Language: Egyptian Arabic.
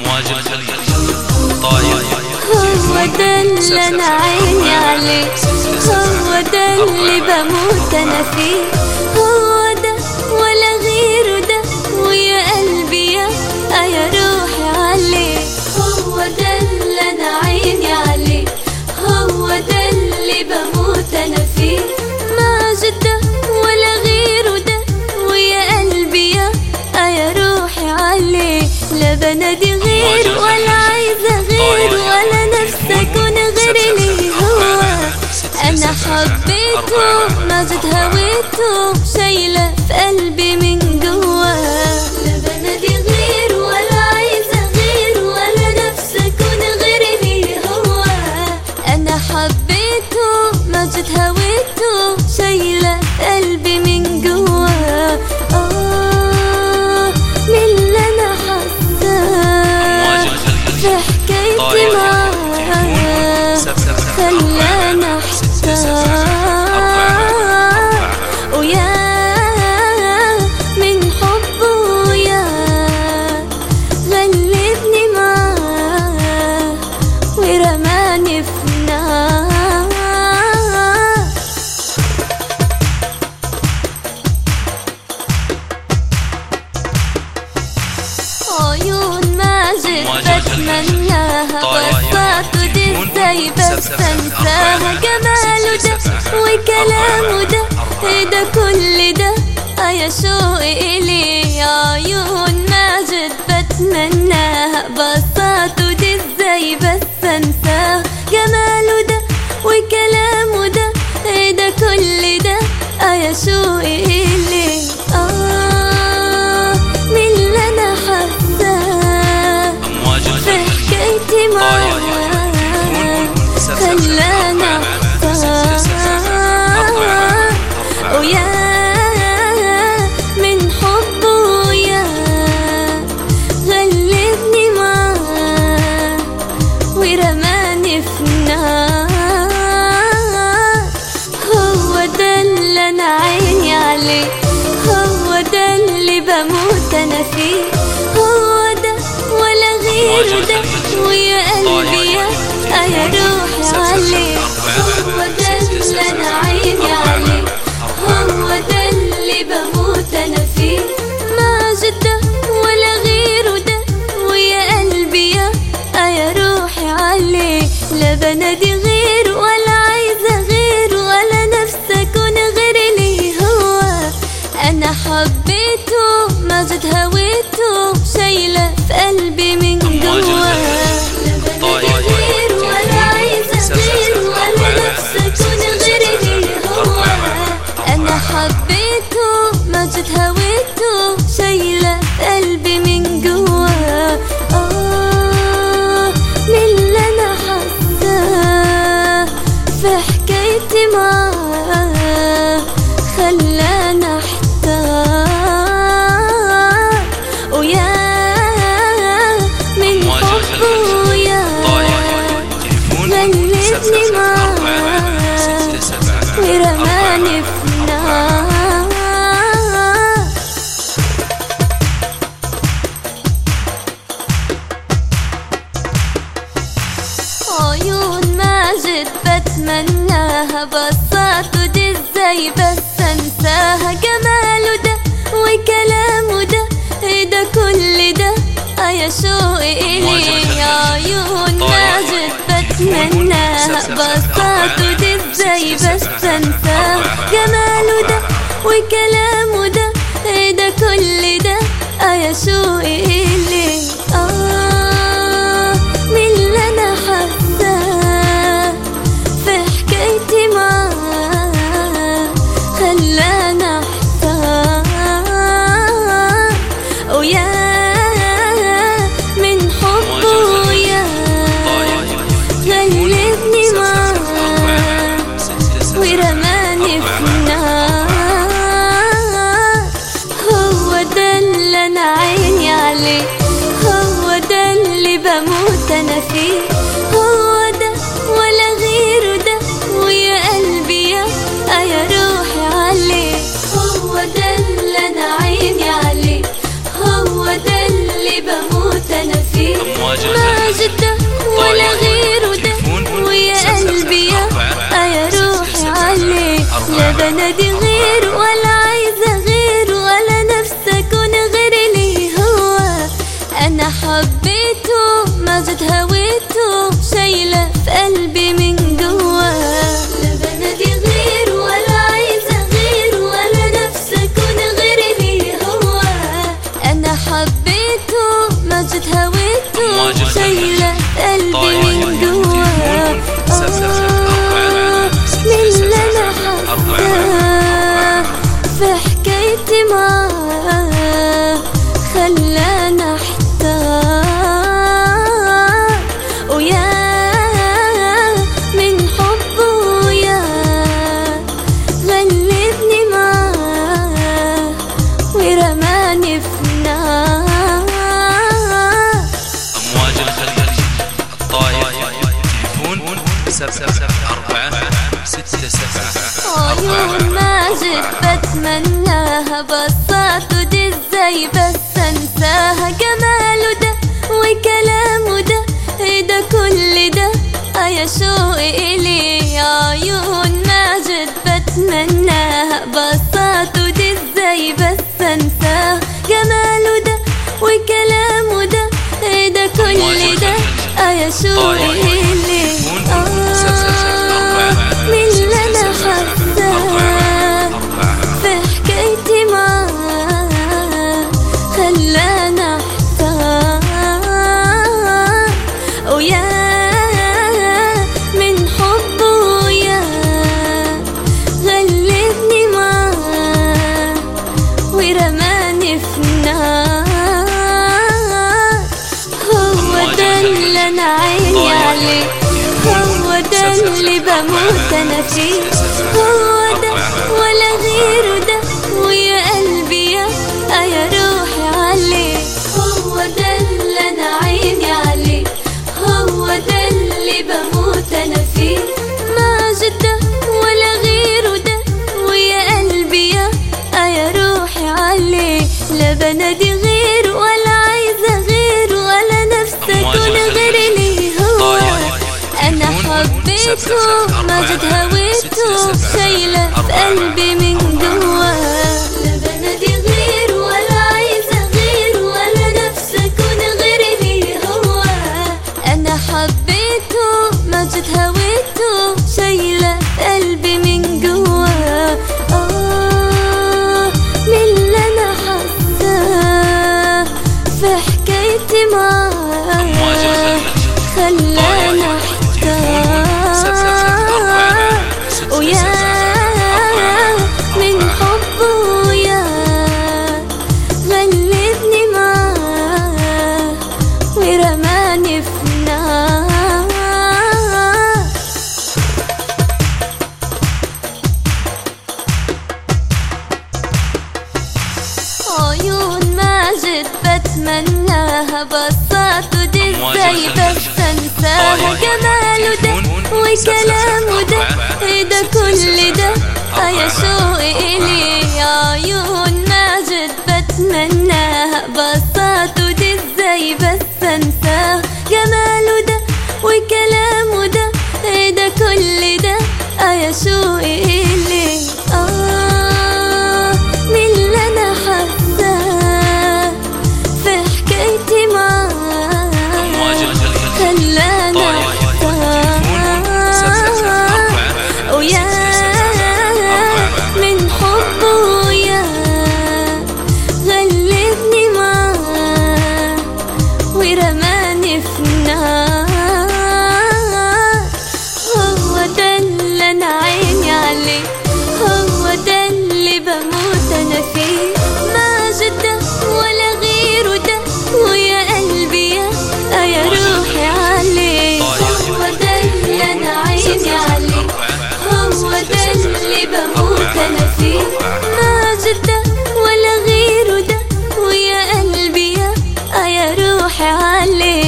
امواج الخليج طاير هو ده اللي انا عيني عليه هو ده اللي بموت انا فيه هو ده ولا غيره ده ويا قلبي يا يا روحي عليه هو ده اللي انا عيني عليه هو ده اللي بموت انا فيه ماجد ده ولا غيره ده ويا قلبي يا يا روحي عليه لا بنادي غير ولا عايزة غير ولا نفسي أكون غير لي هو أنا حبيته ما زد هويته شايلة في قلبي من جوا لا بنادي غير ولا عايزة غير ولا نفسي أكون غير لي هو أنا حبيته ما زد هويته شايلة في قلبي من جوا آه من اللي أنا امواج حاساه الخليج في حكايتي طاير معاه خلانا احتار ويا من حبه ويا غلبني معاه ورماني في نار عيون ماجد بتمناها قصاته دي ازاي بس انساها جماله ده وكلامه ده ايه ده كل ده يا شوقي الي عيون ماجد بتمناها بساطته دي ازاي بس انساها جماله ده وكلامه ده ايه ده كل ده يا شوقي الي اه من اللي انا حاساه امواج في الخليج حكايتي معاه خلانا احتار ويا من حبه ويا غلبني معاه ورماني في نار هو ده اللي انا عيني عليه هو ده اللي بموت انا فيه هو ده ولا غيره ده ويا قلبي يا يا روحي عليه هو ده اللي انا عيني عليه هو ده اللي بموت انا فيه ماجد ده ولا غيره ده ويا قلبي يا يا روحي عليه لا بنادي غير ولا عايزة غير ولا نفسي أكون غير لي هو أنا حبيته ما زد هويته شايلة في قلبي من جوا لا بنادي غير ولا عايزة غير ولا نفسي أكون غير لي هو أنا حبيته ما زد هويته شايلة في قلبي من جوا آه من اللي أنا حاساه في حكايتي معاه خلانا احتار ويا من امواج حبه الخليج ويا طاير تليفون غلبني معاه ورماني في نار عيون ماجد بتمناها بساطته دي ازاي بس انساها جماله ده وكلامه ده ايه ده كل ده يا شوقي الي عيون ماجد بتمناها بساطته دي ازاي بس انساها جماله ده وكلامه ده ايه ده كل ده يا شوقي الي آه من اللي انا حاساه في حكايتي معاه خلانا احتار ويا من حبه ويا غلبني معاه ورماني في نار هو ده اللي انا عيني عليه هو ده اللي بموت انا فيه هو ده ولا غيره ده ويا قلبي يا يا روحي عليه هو ده اللي انا عيني عليه هو ده اللي بموت انا فيه ماجد ده ولا غيره ده ويا قلبي يا يا روحي عليه لا بنادي غير ولا عايزة غير ولا نفسي أكون غير لي هو أنا حبيته ماجد هويته شايلة في قلبي من جوا لا بنادي غير ولا عايزة غير ولا نفسي أكون غير لي هو أنا حبيته ماجد هويته ماجد شايلة في قلبي طاير. من جوا تليفون سبسب آه، من اللي أنا حاساه في حكايتي معاه خلاني احتار ويا من حبه ويا غلبني معاه ورماني في نار أمواج الخليج الطاير تليفون سبعة سبعة أربعة ستة سبعة عيون ماجد بتمناها بساطته دي ازاي بس انساها جماله ده وكلامه ده ايه ده كل ده اه يا شوقي الي عيون ماجد بتمناها بساطته دي ازاي بس انساها جماله ده وكلامه ده ايه ده كل ده اه يا شوقي الي آه من اللي انا حاساه في حكايتي معاه خلاني احتار ويا من حبه ويا غلبني معاه ورماني في نار هو ده اللي انا عيني عليه هو ده اللي بموت انا فيه هو ده ولا غيره ده ويا قلبي يا يا روحي عليه هو ده اللي انا عيني عليه هو ده اللي بموت انا فيه ماجد ده ولا غيره ده ويا قلبي يا يا روحي عليه لا بنادي غير ولا عايزة غير ولا نفسي أكون غير لي هو أنا حبيته ماجد هويته شايلة في قلبي من جوا لا بنادي غير ولا عايزة غير ولا نفسي أكون غير لي هو أنا حبيته ماجد هويته شايلة في قلبي من جوا آه من اللي أنا حاساه في حكايتي معاه أمواج الخليج خلاني احتار ويا من حبه ويا غلبني معاه ورماني في نار عيون ماجد بتمناها بساطته دي ازاي بس انساها جماله ده وكلامه ده ايه ده كل ده اه يا شوقي الي عيون ماجد بتمناها بساطته دي ازاي بس انساها جماله ده وكلامه ده ايه ده كل ده اه يا شوقي الي اه من اللي انا حاساه في حكايتي معاه أمواج الخليج خلاني احتار ويا من حبه ويا غلبني معاه ورماني في نار هو ده اللي انا عيني عليه هو ده اللي بموت انا فيه ماجد ده ولا غيره ده ويا قلبي يا يا روحي عليه هو ده اللي انا عيني عليه هو ده اللي بموت انا فيه ماجد ده ولا غيره ده ويا قلبي يا يا روحي عليه